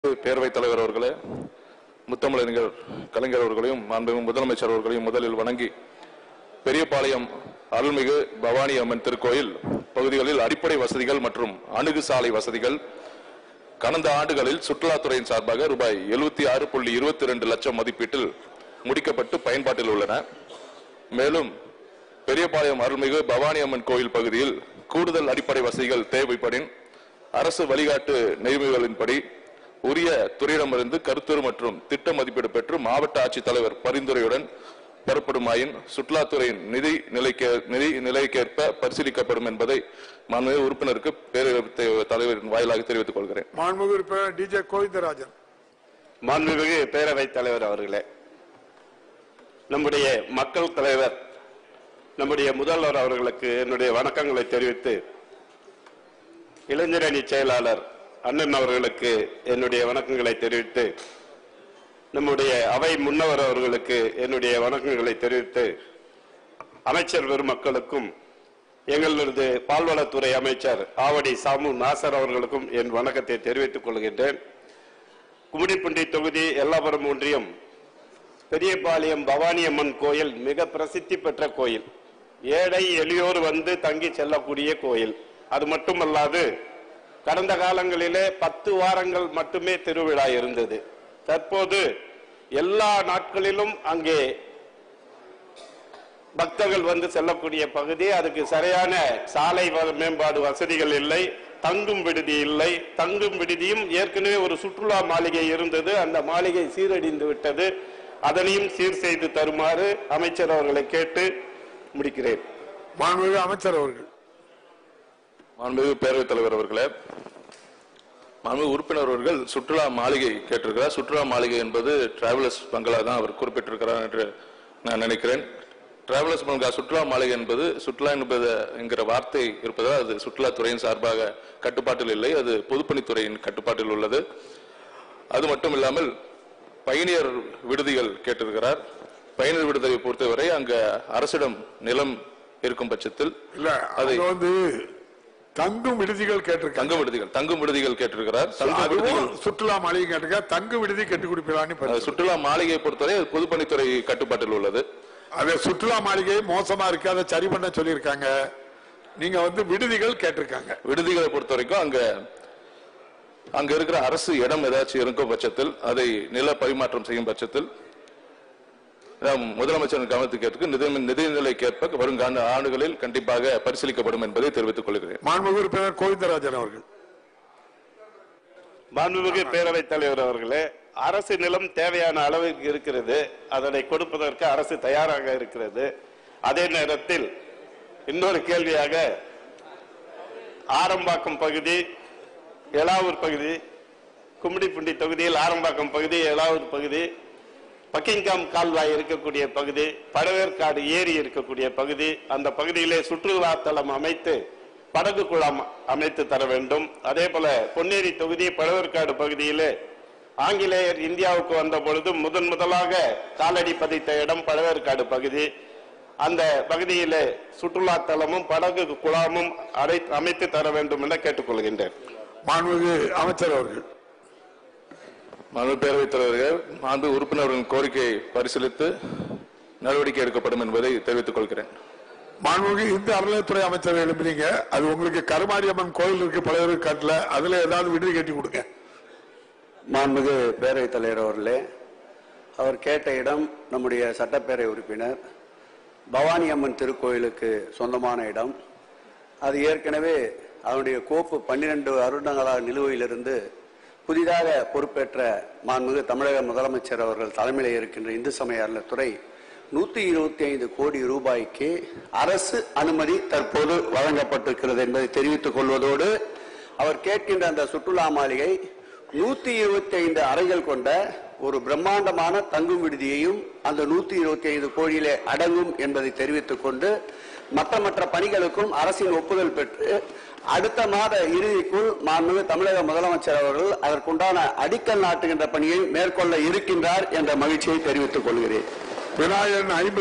பேரவைத் தலைவர் அவர்களே முத்தமிழறிஞர் கலைஞர் அவர்களையும் மாண்புமிகு முதலமைச்சர் அவர்களையும் முதலில் வணங்கி பெரியபாளையம் அருள்மிகு பவானி அம்மன் திருக்கோயில் பகுதிகளில் அடிப்படை வசதிகள் மற்றும் அணுகு சாலை வசதிகள் கடந்த ஆண்டுகளில் சுற்றுலாத்துறையின் சார்பாக ரூபாய் எழுபத்தி ஆறு புள்ளி இருபத்தி ரெண்டு லட்சம் மதிப்பீட்டில் முடிக்கப்பட்டு பயன்பாட்டில் உள்ளன மேலும் பெரியபாளையம் அருள்மிகு பவானி அம்மன் கோயில் பகுதியில் கூடுதல் அடிப்படை வசதிகள் தேவைப்படின் அரசு வழிகாட்டு நெறிமுறைகளின்படி உரிய துறையிடமிருந்து கருத்துரு மற்றும் திட்ட மதிப்பீடு பெற்று மாவட்ட ஆட்சித்தலைவர் பரிந்துரையுடன் பெறப்படுமாயின் சுற்றுலாத்துறையின் நிதி நிலைக்க நிதி நிலைக்கேற்ப பரிசீலிக்கப்படும் என்பதை மாண்புமிகு உறுப்பினருக்கு பேரவைத் தலைவரின் வாயிலாக தெரிவித்துக் கொள்கிறேன் மாண்புமிகு உறுப்பினர் டிஜே கோவிந்தராஜன் மாண்புமிகு பேரவைத் தலைவர் அவர்களே நம்முடைய மக்கள் தலைவர் நம்முடைய முதல்வர் அவர்களுக்கு என்னுடைய வணக்கங்களை தெரிவித்து இளைஞரணி செயலாளர் அண்ணன் அவர்களுக்கு என்னுடைய வணக்கங்களை தெரிவித்து நம்முடைய அவை முன்னவர் அவர்களுக்கு என்னுடைய வணக்கங்களை தெரிவித்து அமைச்சர் பெருமக்களுக்கும் எங்களது பால்வளத்துறை அமைச்சர் ஆவடி சாமு நாசர் அவர்களுக்கும் என் வணக்கத்தை தெரிவித்துக் கொள்கின்றேன் கும்மிடிப்பூண்டி தொகுதி எல்லாபுரம் ஒன்றியம் பெரியபாளையம் பவானி அம்மன் கோயில் மிக பிரசித்தி பெற்ற கோயில் ஏழை எளியோர் வந்து தங்கி செல்லக்கூடிய கோயில் அது மட்டுமல்லாது கடந்த காலங்களிலே பத்து வாரங்கள் மட்டுமே திருவிழா இருந்தது தற்போது எல்லா நாட்களிலும் அங்கே பக்தர்கள் வந்து செல்லக்கூடிய பகுதி அதுக்கு சரியான சாலை வ- மேம்பாடு வசதிகள் இல்லை தங்கும் விடுதி இல்லை தங்கும் விடுதியும் ஏற்கனவே ஒரு சுற்றுலா மாளிகை இருந்தது அந்த மாளிகை சீரடிந்து விட்டது அதனையும் சீர் செய்து தருமாறு அமைச்சர் அவர்களை கேட்டு முடிக்கிறேன் மாண்புமிகு அமைச்சர் அவர்கள் மாண்புமிகு பேரவைத் தலைவர் அவர்களே மாண்புமிகு உறுப்பினர் அவர்கள் சுற்றுலா மாளிகை கேட்டிருக்கிறார் சுற்றுலா மாளிகை என்பது டிராவலர்ஸ் பங்களா தான் அவர் குறிப்பிட்டிருக்கிறார் என்று நான் நினைக்கிறேன் டிராவலர்ஸ் பங்களா சுற்றுலா மாளிகை என்பது சுற்றுலா என்பது என்கிற வார்த்தை இருப்பதால் அது சுற்றுலாத்துறையின் சார்பாக கட்டுப்பாட்டில் இல்லை அது பொதுப்பணித்துறையின் கட்டுப்பாட்டில் உள்ளது அது மட்டும் இல்லாமல் பயணியர் விடுதிகள் கேட்டிருக்கிறார் பயணியர் விடுதியை பொறுத்தவரை அங்க அரசிடம் நிலம் இருக்கும் பட்சத்தில் இல்ல அதை- அது வந்து தங்கும் விடுதிகள் கேட்டிருக்காங்க தங்கும் விடுதிகள் தங்கும் விடுதிகள் கேட்டிருக்கிறார் தங்கும் விடுதிகள் அதுவும் சுற்றுலா மாளிகை கேட்டிருக்க தங்கு விடுதி கட்டி கொடுப்பீங்களான்னு அது பரிசு. சுற்றுலா மாளிகையை பொறுத்தவரை அது பொதுப்பணித்துறை கட்டுப்பாட்டில் உள்ளது அது சுற்றுலா மாளிகை மோசமா இருக்கு அதை சரி பண்ண சொல்லியிருக்காங்க நீங்க வந்து விடுதிகள் கேட்டிருக்காங்க விடுதிகளை பொறுத்த வரைக்கும் அங்க அங்க இருக்கிற அரசு இடம் ஏதாச்சும் இருக்கும் பட்சத்தில் அதை நில பரிமாற்றம் செய்யும் பட்சத்தில் நாம் முதலமைச்சரின் கவனத்துக்கு ஏற்று நிதி நிதிநிலைக்கேற்ப வருங்கால ஆண்டுகளில் கண்டிப்பாக பரிசீலிக்கப்படும் என்பதை தெரிவித்துக் கொள்கிறேன் மாண்புமிகு உறுப்பினர் கோவிந்தராஜன் அவர்கள் மாண்புமிகு பேரவைத் தலைவர் அவர்களே அரசு நிலம் தேவையான அளவுக்கு இருக்கிறது அதனை கொடுப்பதற்கு அரசு தயாராக இருக்கிறது அதே நேரத்தில் இன்னொரு கேள்வியாக ஆரம்பாக்கம் பகுதி எலாவூர் பகுதி கும்மிடிப்பூண்டி தொகுதியில் ஆரம்பாக்கம் பகுதி எலாவூர் பகுதி பக்கிங்காம் கால்வாய் இருக்கக்கூடிய பகுதி பழவேற்காடு ஏரி இருக்கக்கூடிய பகுதி அந்த பகுதியிலே சுற்றுலா தலம் அமைத்து படகு குழாம் அமைத்து தர வேண்டும் அதே போல பொன்னேரி தொகுதி பழவேற்காடு பகுதியிலே ஆங்கிலேயர் இந்தியாவுக்கு வந்த பொழுது முதன் முதலாக காலடி பதித்த இடம் பழவேற்காடு பகுதி அந்த பகுதியிலே சுற்றுலா தலமும் படகு குழாமும் அடை- அமைத்து தர வேண்டும் என கேட்டுக்கொள்கின்றேன் மாண்புமிகு அமைச்சர் அவர்கள் மாண்பு பேரவைத் தலைவர்கள் மாண்பு உறுப்பினர்களின் கோரிக்கையை பரிசீலித்து நடவடிக்கை எடுக்கப்படும் என்பதை தெரிவித்துக் கொள்கிறேன் மாண்புமிகு இந்து அறநிலையத்துறை அமைச்சர் எழுப்பினீங்க அது உங்களுக்கு கருமாரியம்மன் கோயில் இருக்கு பழைய காட்டுல அதுல ஏதாவது விடுதி கட்டி கொடுங்க மாண்புமிகு பேரவைத் தலைவர் அவர்களே அவர் கேட்ட இடம் நம்முடைய சட்டப்பேரவை உறுப்பினர் பவானி அம்மன் திருக்கோயிலுக்கு சொந்தமான இடம் அது ஏற்கனவே அவருடைய கோப்பு பன்னிரண்டு வருடங்களாக நிலுவையிலிருந்து புதிதாக பொறுப்பேற்ற மாண்புமிகு தமிழக முதலமைச்சர் அவர்கள் தலைமையில் இருக்கின்ற இந்து சமய அறநிலையத்துறை நூத்தி இருபத்தி ஐந்து கோடி ரூபாய்க்கு அரசு அனுமதி தற்போது வழங்கப்பட்டிருக்கிறது என்பதை தெரிவித்துக் கொள்வதோடு அவர் கேட்கின்ற அந்த சுற்றுலா மாளிகை நூத்தி இருபத்தி ஐந்து அறைகள் கொண்ட ஒரு பிரம்மாண்டமான தங்கும் விடுதியையும் அந்த நூத்தி இருபத்தி ஐந்து கோடியிலே அடங்கும் என்பதை தெரிவித்துக் கொண்டு மற்ற மற்ற பணிகளுக்கும் அரசின் ஒப்புதல் பெற்று அடுத்த மாத இறுதிக்குள் மாண்புமிகு தமிழக முதலமைச்சர் அவர்கள் அதற்குண்டான அடிக்கல் நாட்டுகின்ற பணியை மேற்கொள்ள இருக்கின்றார் என்ற மகிழ்ச்சியை தெரிவித்துக் கொள்கிறேன் விநாயகன் ஐம்பது